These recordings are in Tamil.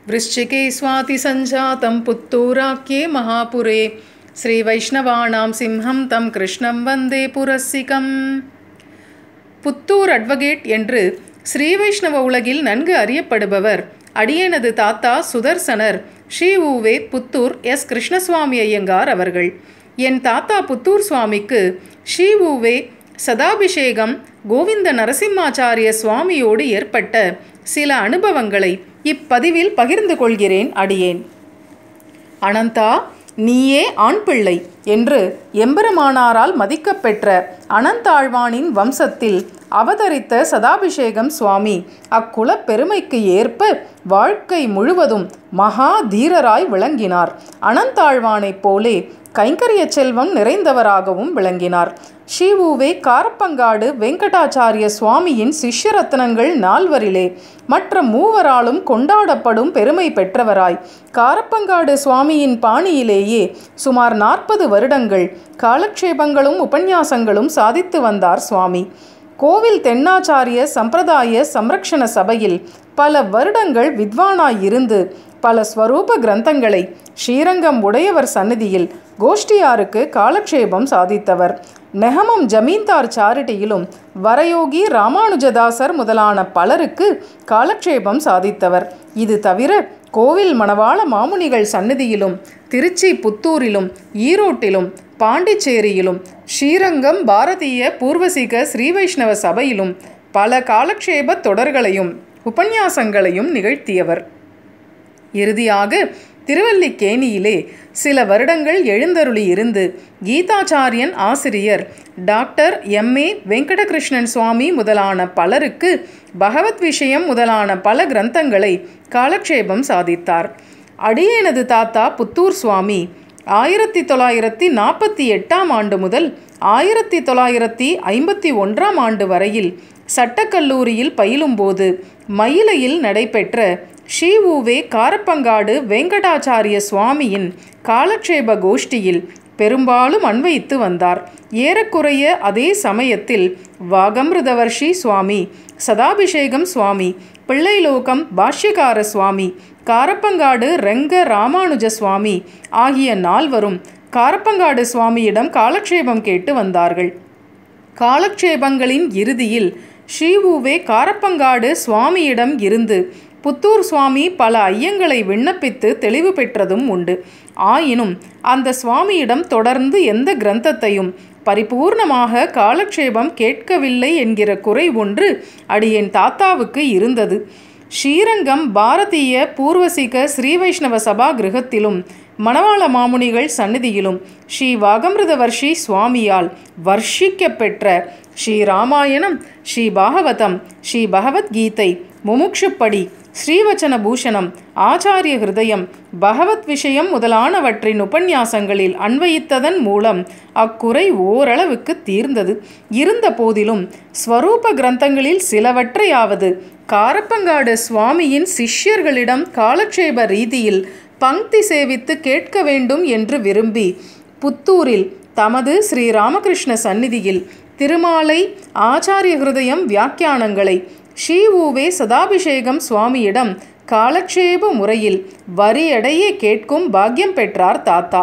वृश्चिके स्वातिसञ्जातं पुत्तूराख्ये महापुरे श्रीवैष्णवाणां सिंहं तं कृष्णं वन्दे पुरस्सिकम् புத்தூர் அட்வகேட் என்று ஸ்ரீ வைஷ்ணவ உலகில் நன்கு அறியப்படுபவர் அடியேனது தாத்தா சுதர்சனர் ஸ்ரீ உவே புத்தூர் எஸ் கிருஷ்ணசுவாமி ஐயங்கார் அவர்கள் என் தாத்தா புத்தூர் சுவாமிக்கு ஸ்ரீ உவே சதாபிஷேகம் கோவிந்த நரசிம்மாச்சாரிய சுவாமியோடு ஏற்பட்ட சில அனுபவங்களை இப்பதிவில் பகிர்ந்து கொள்கிறேன் அடியேன் அனந்தா நீயே ஆண் பிள்ளை என்று எம்பெருமானாரால் மதிக்கப்பெற்ற அனந்தாழ்வானின் வம்சத்தில் அவதரித்த சதாபிஷேகம் சுவாமி அக்குலப் பெருமைக்கு ஏற்ப வாழ்க்கை முழுவதும் மகா தீரராய் விளங்கினார் அனந்தாழ்வானைப் போலே கைங்கரிய செல்வம் நிறைந்தவராகவும் விளங்கினார் ஸ்ரீவுவே காரப்பங்காடு வெங்கடாச்சாரிய சுவாமியின் சிஷ்யரத்னங்கள் நால்வரிலே மற்ற மூவராலும் கொண்டாடப்படும் பெருமை பெற்றவராய் காரப்பங்காடு சுவாமியின் பாணியிலேயே சுமார் நாற்பது வருடங்கள் காலக்ஷேபங்களும் உபன்யாசங்களும் சாதித்து வந்தார் சுவாமி கோவில் தென்னாச்சாரிய சம்பிரதாய சம்ரக்ஷண சபையில் பல வருடங்கள் வித்வானாய் இருந்து பல ஸ்வரூப கிரந்தங்களை ஸ்ரீரங்கம் உடையவர் சந்நிதியில் கோஷ்டியாருக்கு காலக்ஷேபம் சாதித்தவர் நெஹமம் ஜமீன்தார் சாரிட்டியிலும் வரயோகி ராமானுஜதாசர் முதலான பலருக்கு காலக்ஷேபம் சாதித்தவர் இது தவிர கோவில் மணவாள மாமுனிகள் சந்நிதியிலும் திருச்சி புத்தூரிலும் ஈரோட்டிலும் பாண்டிச்சேரியிலும் ஸ்ரீரங்கம் பாரதிய பூர்வசிக ஸ்ரீ வைஷ்ணவ சபையிலும் பல காலக்ஷேப தொடர்களையும் உபன்யாசங்களையும் நிகழ்த்தியவர் இறுதியாக திருவல்லிக்கேணியிலே சில வருடங்கள் எழுந்தருளி இருந்து கீதாச்சாரியன் ஆசிரியர் doctor M A Venkatakrishnan Swami முதலான பலருக்கு பகவத் விஷயம் முதலான பல கிரந்தங்களை காலக்ஷேபம் சாதித்தார் அடியேனது தாத்தா புத்தூர் சுவாமி ஆயிரத்தி தொள்ளாயிரத்தி நாற்பத்தி எட்டாம் ஆண்டு முதல் ஆயிரத்தி தொள்ளாயிரத்தி ஐம்பத்தி ஒன்றாம் ஆண்டு வரையில் சட்டக்கல்லூரியில் பயிலும்போது மயிலையில் நடைபெற்ற ஸ்ரீ உவே காரப்பங்காடு வெங்கடாச்சாரிய சுவாமியின் காலக்ஷேப கோஷ்டியில் பெரும்பாலும் அன்வைத்து வந்தார் ஏறக்குறைய அதே சமயத்தில் வாகமிருதவர்ஷி சுவாமி சதாபிஷேகம் சுவாமி பிள்ளைலோகம் பாஷ்யகார சுவாமி காரப்பங்காடு ரெங்க ராமானுஜ சுவாமி ஆகிய நால்வரும் காரப்பங்காடு சுவாமியிடம் காலக்ஷேபம் கேட்டு வந்தார்கள் காலக்ஷேபங்களின் இறுதியில் ஸ்ரீவுவே காரப்பங்காடு சுவாமியிடம் இருந்து புத்தூர் சுவாமி பல ஐயங்களை விண்ணப்பித்து தெளிவு பெற்றதும் உண்டு ஆயினும் அந்த சுவாமியிடம் தொடர்ந்து எந்த கிரந்தத்தையும் பரிபூர்ணமாக காலக்ஷேபம் கேட்கவில்லை என்கிற குறை ஒன்று அடியேன் தாத்தாவுக்கு இருந்தது ஸ்ரீரங்கம் பாரதிய பூர்வசிக ஸ்ரீ வைஷ்ணவ சபா கிரகத்திலும் மணவாள மாமுனிகள் சந்நிதியிலும் ஸ்ரீ வாகமிருதவர்ஷி சுவாமியால் வர்ஷிக்க பெற்ற ஸ்ரீ ராமாயணம் ஸ்ரீ பாகவதம் ஸ்ரீ பகவத்கீதை முமுட்சுப்படி ஸ்ரீவச்சன பூஷணம் ஆச்சாரிய ஹிருதயம் பகவத் விஷயம் முதலானவற்றின் உபன்யாசங்களில் அன்வயித்ததன் மூலம் அக்குறை ஓரளவுக்கு தீர்ந்தது இருந்த போதிலும் ஸ்வரூப கிரந்தங்களில் சிலவற்றையாவது காரப்பங்காடு சுவாமியின் சிஷ்யர்களிடம் காலக்ஷேப ரீதியில் பங்கி சேவித்து கேட்க வேண்டும் என்று விரும்பி புத்தூரில் தமது ஸ்ரீ ராமகிருஷ்ண சந்நிதியில் திருமாலை ஆச்சாரிய ஹிருதயம் வியாக்கியானங்களை ஸ்ரீ ஊவே சதாபிஷேகம் சுவாமியிடம் காலக்ஷேப முறையில் வரியடையே கேட்கும் பாக்கியம் பெற்றார் தாத்தா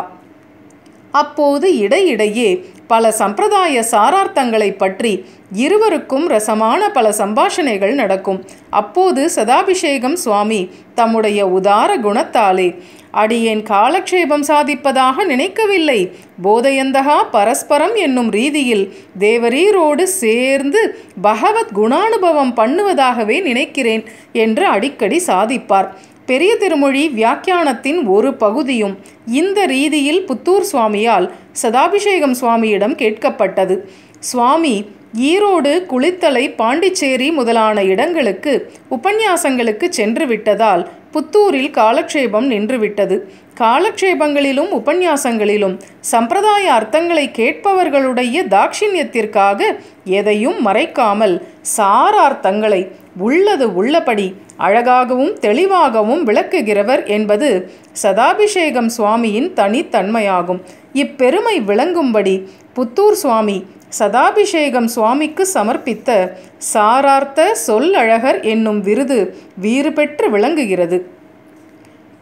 அப்போது இடையிடையே பல சம்பிரதாய சாரார்த்தங்களை பற்றி இருவருக்கும் ரசமான பல சம்பாஷணைகள் நடக்கும் அப்போது சதாபிஷேகம் சுவாமி தம்முடைய உதார குணத்தாலே அடியேன் காலக்ஷேபம் சாதிப்பதாக நினைக்கவில்லை போதையந்தகா பரஸ்பரம் என்னும் ரீதியில் தேவரீரோடு சேர்ந்து பகவத் குணானுபவம் பண்ணுவதாகவே நினைக்கிறேன் என்று அடிக்கடி சாதிப்பார் பெரிய திருமொழி வியாக்கியானத்தின் ஒரு பகுதியும் இந்த ரீதியில் புத்தூர் சுவாமியால் சதாபிஷேகம் சுவாமியிடம் கேட்கப்பட்டது சுவாமி ஈரோடு குளித்தலை பாண்டிச்சேரி முதலான இடங்களுக்கு உபன்யாசங்களுக்கு சென்று விட்டதால் புத்தூரில் காலக்ஷேபம் நின்றுவிட்டது காலக்ஷேபங்களிலும் உபன்யாசங்களிலும் சம்பிரதாய அர்த்தங்களை கேட்பவர்களுடைய தாட்சிணியத்திற்காக எதையும் மறைக்காமல் சாரார்த்தங்களை உள்ளது உள்ளபடி அழகாகவும் தெளிவாகவும் விளக்குகிறவர் என்பது சதாபிஷேகம் சுவாமியின் தனித்தன்மையாகும் இப்பெருமை விளங்கும்படி புத்தூர் சுவாமி சதாபிஷேகம் சுவாமிக்கு சமர்ப்பித்த சாரார்த்த சொல்லழகர் என்னும் விருது வீறு பெற்று விளங்குகிறது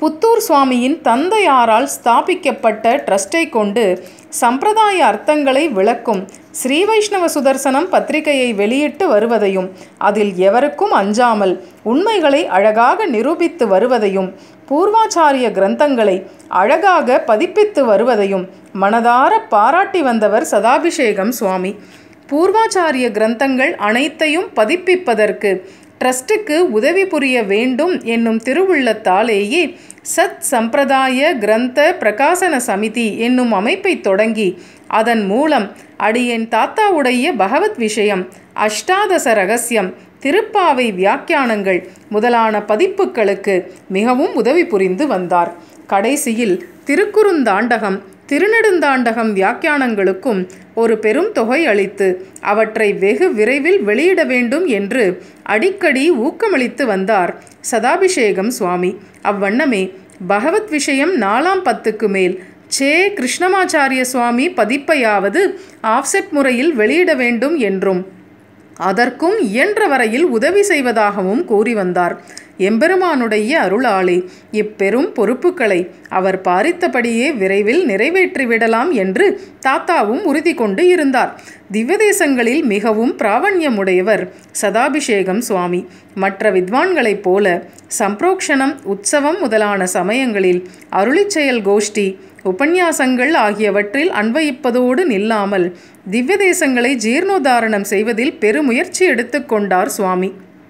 புத்தூர் சுவாமியின் தந்தையாரால் ஸ்தாபிக்கப்பட்ட ட்ரஸ்டை கொண்டு சம்பிரதாய அர்த்தங்களை விளக்கும் ஸ்ரீ வைஷ்ணவ சுதர்சனம் பத்திரிகையை வெளியிட்டு வருவதையும் அதில் எவருக்கும் அஞ்சாமல் உண்மைகளை அழகாக நிரூபித்து வருவதையும் பூர்வாச்சாரிய கிரந்தங்களை அழகாக பதிப்பித்து வருவதையும் மனதார பாராட்டி வந்தவர் சதாபிஷேகம் சுவாமி பூர்வாச்சாரிய கிரந்தங்கள் அனைத்தையும் பதிப்பிப்பதற்கு ட்ரஸ்டுக்கு உதவி புரிய வேண்டும் என்னும் திருவுள்ளத்தாலேயே சத் சம்பிரதாய கிரந்த பிரகாசன சமிதி என்னும் அமைப்பை தொடங்கி அதன் மூலம் அடியேன் தாத்தாவுடைய பகவத் விஷயம் அஷ்டாதச ரகசியம் திருப்பாவை வியாக்கியானங்கள் முதலான பதிப்புகளுக்கு மிகவும் உதவி புரிந்து வந்தார் கடைசியில் திருக்குறுந்தாண்டகம் திருநெடுந்தாண்டகம் வியாக்கியானங்களுக்கும் ஒரு பெரும் தொகை அளித்து அவற்றை வெகு விரைவில் வெளியிட வேண்டும் என்று அடிக்கடி ஊக்கமளித்து வந்தார் சதாபிஷேகம் சுவாமி அவ்வண்ணமே பகவத் விஷயம் நாலாம் பத்துக்கு மேல் சே கிருஷ்ணமாச்சாரிய சுவாமி பதிப்பையாவது ஆஃப்செட் முறையில் வெளியிட வேண்டும் என்றும் அதற்கும் இயன்ற வரையில் உதவி செய்வதாகவும் கூறி வந்தார் எம்பெருமானுடைய அருளாலே இப்பெரும் பொறுப்புகளை அவர் பாரித்தபடியே விரைவில் நிறைவேற்றிவிடலாம் என்று தாத்தாவும் உறுதி கொண்டு இருந்தார் திவ்யதேசங்களில் மிகவும் பிராவண்யமுடையவர் சதாபிஷேகம் சுவாமி மற்ற வித்வான்களைப் போல சம்பிரோக்ஷணம் உற்சவம் முதலான சமயங்களில் அருளிச்செயல் கோஷ்டி உபன்யாசங்கள் ஆகியவற்றில் அன்வயிப்பதோடு நில்லாமல் திவ்ய தேசங்களை ஜீர்ணோதாரணம் செய்வதில் பெருமுயற்சி எடுத்துக்கொண்டார் சுவாமி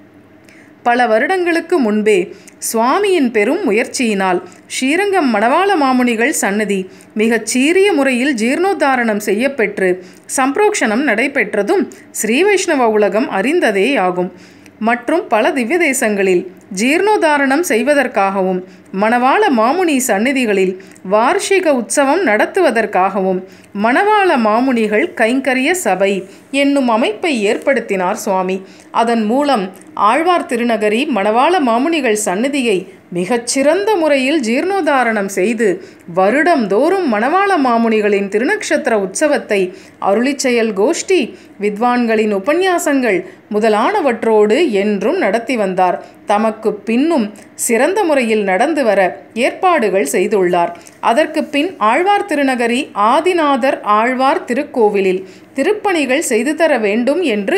பல வருடங்களுக்கு முன்பே சுவாமியின் பெரும் முயற்சியினால் ஸ்ரீரங்கம் மணவாள மாமுனிகள் சன்னதி மிகச் சீரிய முறையில் ஜீர்ணோத்தாரணம் செய்யப்பெற்று சம்பிரோக்ஷணம் நடைபெற்றதும் ஸ்ரீ வைஷ்ணவ உலகம் அறிந்ததே ஆகும் மற்றும் பல திவ்ய தேசங்களில் ஜீர்ணோதாரணம் செய்வதற்காகவும் மணவாள மாமுனி சந்நிதிகளில் வார்ஷிக உற்சவம் நடத்துவதற்காகவும் மணவாள மாமுனிகள் கைங்கரிய சபை என்னும் அமைப்பை ஏற்படுத்தினார் சுவாமி அதன் மூலம் ஆழ்வார் திருநகரி மணவாள மாமுனிகள் சந்நிதியை மிகச்சிறந்த முறையில் ஜீர்ணோதாரணம் செய்து வருடந்தோறும் மணவாள மாமுனிகளின் திருநக்ஷத்திர உற்சவத்தை அருளிச்செயல் கோஷ்டி வித்வான்களின் உபன்யாசங்கள் முதலானவற்றோடு என்றும் நடத்தி வந்தார் தமக்கு பின்னும் சிறந்த முறையில் நடந்து வர ஏற்பாடுகள் செய்துள்ளார் அதற்கு பின் ஆழ்வார் திருநகரி ஆதிநாதர் ஆழ்வார் திருக்கோவிலில் திருப்பணிகள் செய்து தர வேண்டும் என்று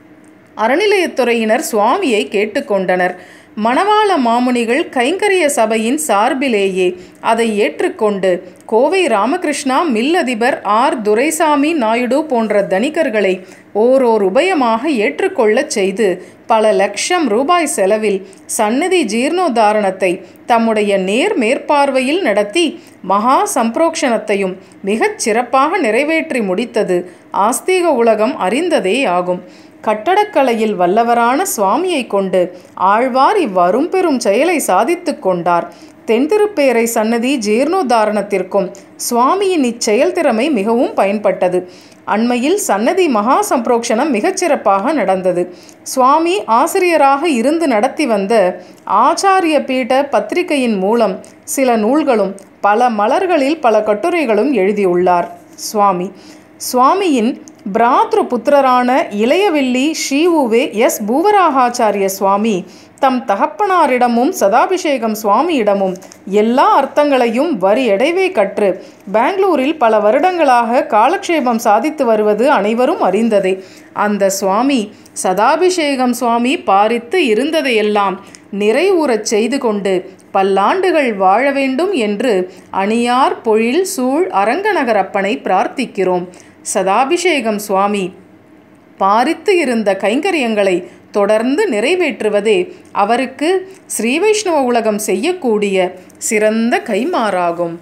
அறநிலையத்துறையினர் சுவாமியை கேட்டுக்கொண்டனர் மணவாள மாமுனிகள் கைங்கரிய சபையின் சார்பிலேயே அதை ஏற்றுக்கொண்டு கோவை ராமகிருஷ்ணா மில் அதிபர் ஆர் துரைசாமி நாயுடு போன்ற தனிகர்களை ஓரோர் உபயமாக ஏற்றுக்கொள்ளச் செய்து பல லட்சம் ரூபாய் செலவில் சந்நிதி ஜீர்ணோதாரணத்தை தம்முடைய நேர் மேற்பார்வையில் நடத்தி மகா சம்பிரோக்ஷணத்தையும் மிகச் சிறப்பாக நிறைவேற்றி முடித்தது ஆஸ்தீக உலகம் அறிந்ததே ஆகும் கட்டடக்கலையில் வல்லவரான சுவாமியை கொண்டு ஆழ்வார் இவ்வரும் பெரும் செயலை சாதித்து கொண்டார் தென்திருப்பேரை சன்னதி ஜீர்ணோத்தாரணத்திற்கும் சுவாமியின் இச்செயல் திறமை மிகவும் பயன்பட்டது அண்மையில் சன்னதி மகா சம்பிரோக்ஷணம் மிகச்சிறப்பாக நடந்தது சுவாமி ஆசிரியராக இருந்து நடத்தி வந்த ஆச்சாரிய பீட பத்திரிகையின் மூலம் சில நூல்களும் பல மலர்களில் பல கட்டுரைகளும் எழுதியுள்ளார் சுவாமி சுவாமியின் பிராத்ரு புத்திரரான இளையவில்லி ஸ்ரீவுவே எஸ் பூவராகாச்சாரிய சுவாமி தம் தகப்பனாரிடமும் சதாபிஷேகம் சுவாமியிடமும் எல்லா அர்த்தங்களையும் வரி எடைவே கற்று பெங்களூரில் பல வருடங்களாக காலக்ஷேபம் சாதித்து வருவது அனைவரும் அறிந்ததே அந்த சுவாமி சதாபிஷேகம் சுவாமி பாரித்து இருந்ததையெல்லாம் நிறைவுறச் செய்து கொண்டு பல்லாண்டுகள் வாழ வேண்டும் என்று அணியார் பொழில் சூழ் அரங்கநகரப்பனை பிரார்த்திக்கிறோம் சதாபிஷேகம் சுவாமி பாரித்து இருந்த கைங்கரியங்களை தொடர்ந்து நிறைவேற்றுவதே அவருக்கு ஸ்ரீ வைஷ்ணவ உலகம் செய்யக்கூடிய சிறந்த கைமாறாகும்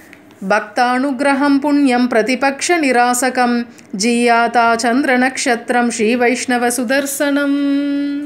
பக்தானுகிரகம் புண்ணியம் பிரதிபக்ஷ நிராசகம் ஜீயாதா சந்திர நக்ஷத்திரம் ஸ்ரீ வைஷ்ணவ சுதர்சனம்